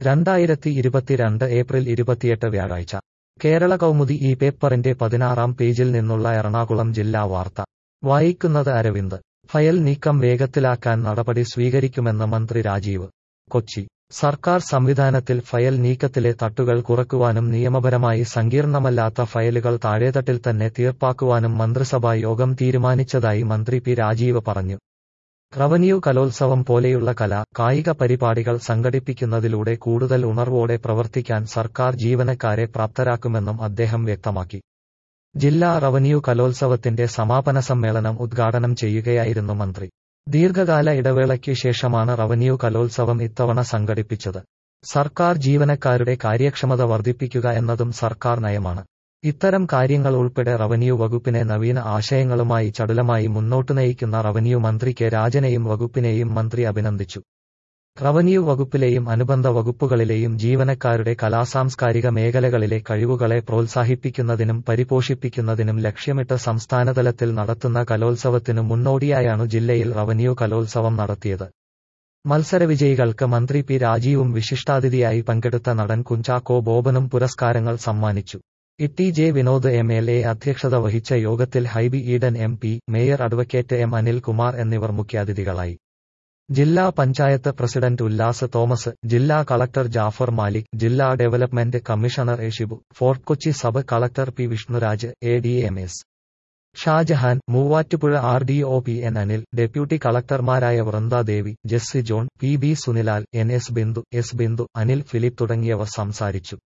രണ്ടായിരത്തി ഇരുപത്തിരണ്ട് ഏപ്രിൽ ഇരുപത്തിയെട്ട് വ്യാഴാഴ്ച കേരള കൗമുദി ഈ പേപ്പറിന്റെ പതിനാറാം പേജിൽ നിന്നുള്ള എറണാകുളം ജില്ലാ വാർത്ത വായിക്കുന്നത് അരവിന്ദ് ഫയൽ നീക്കം വേഗത്തിലാക്കാൻ നടപടി സ്വീകരിക്കുമെന്ന് മന്ത്രി രാജീവ് കൊച്ചി സർക്കാർ സംവിധാനത്തിൽ ഫയൽ നീക്കത്തിലെ തട്ടുകൾ കുറയ്ക്കുവാനും നിയമപരമായി സങ്കീർണമല്ലാത്ത ഫയലുകൾ താഴേതട്ടിൽ തന്നെ തീർപ്പാക്കുവാനും മന്ത്രിസഭാ യോഗം തീരുമാനിച്ചതായി മന്ത്രി പി രാജീവ് പറഞ്ഞു റവന്യൂ കലോത്സവം പോലെയുള്ള കല കായിക പരിപാടികൾ സംഘടിപ്പിക്കുന്നതിലൂടെ കൂടുതൽ ഉണർവോടെ പ്രവർത്തിക്കാൻ സർക്കാർ ജീവനക്കാരെ പ്രാപ്തരാക്കുമെന്നും അദ്ദേഹം വ്യക്തമാക്കി ജില്ലാ റവന്യൂ കലോത്സവത്തിന്റെ സമാപന സമ്മേളനം ഉദ്ഘാടനം ചെയ്യുകയായിരുന്നു മന്ത്രി ദീർഘകാല ഇടവേളയ്ക്ക് ശേഷമാണ് റവന്യൂ കലോത്സവം ഇത്തവണ സംഘടിപ്പിച്ചത് സർക്കാർ ജീവനക്കാരുടെ കാര്യക്ഷമത വർദ്ധിപ്പിക്കുക എന്നതും സർക്കാർ നയമാണ് ഇത്തരം കാര്യങ്ങൾ ഉൾപ്പെടെ റവന്യൂ വകുപ്പിനെ നവീന ആശയങ്ങളുമായി ചടുലമായി മുന്നോട്ടു നയിക്കുന്ന റവന്യൂ മന്ത്രി കെ രാജനെയും വകുപ്പിനെയും മന്ത്രി അഭിനന്ദിച്ചു റവന്യൂ വകുപ്പിലെയും അനുബന്ധ വകുപ്പുകളിലെയും ജീവനക്കാരുടെ കലാസാംസ്കാരിക മേഖലകളിലെ കഴിവുകളെ പ്രോത്സാഹിപ്പിക്കുന്നതിനും പരിപോഷിപ്പിക്കുന്നതിനും ലക്ഷ്യമിട്ട് സംസ്ഥാനതലത്തിൽ നടത്തുന്ന കലോത്സവത്തിനു മുന്നോടിയായാണ് ജില്ലയിൽ റവന്യൂ കലോത്സവം നടത്തിയത് മത്സരവിജയികൾക്ക് മന്ത്രി പി രാജീവും വിശിഷ്ടാതിഥിയായി പങ്കെടുത്ത നടൻ കുഞ്ചാക്കോ ബോബനും പുരസ്കാരങ്ങൾ സമ്മാനിച്ചു T J Vinod M L A അധ്യക്ഷത വഹിച്ച യോഗത്തിൽ Hibi Eden M P mayor advocate M Anilkumar എന്നിവർ മുഖ്യാതിഥികളായി ജില്ലാ പഞ്ചായത്ത് പ്രസിഡന്റ് ഉല്ലാസ് തോമസ് ജില്ലാ കളക്ടർ ജാഫർ മാലിക് ജില്ലാ development commissioner A Shibu Fort Kochi sub collector P Vishnuraj A D M S Shahjahan Muvattupuzha R D O P N Anil deputy കളക്ടർമാരായ Vrindadevi Jessy John P B Sunilal N S Bindu S Bindu Anil Philip തുടങ്ങിയവർ സംസാരിച്ചു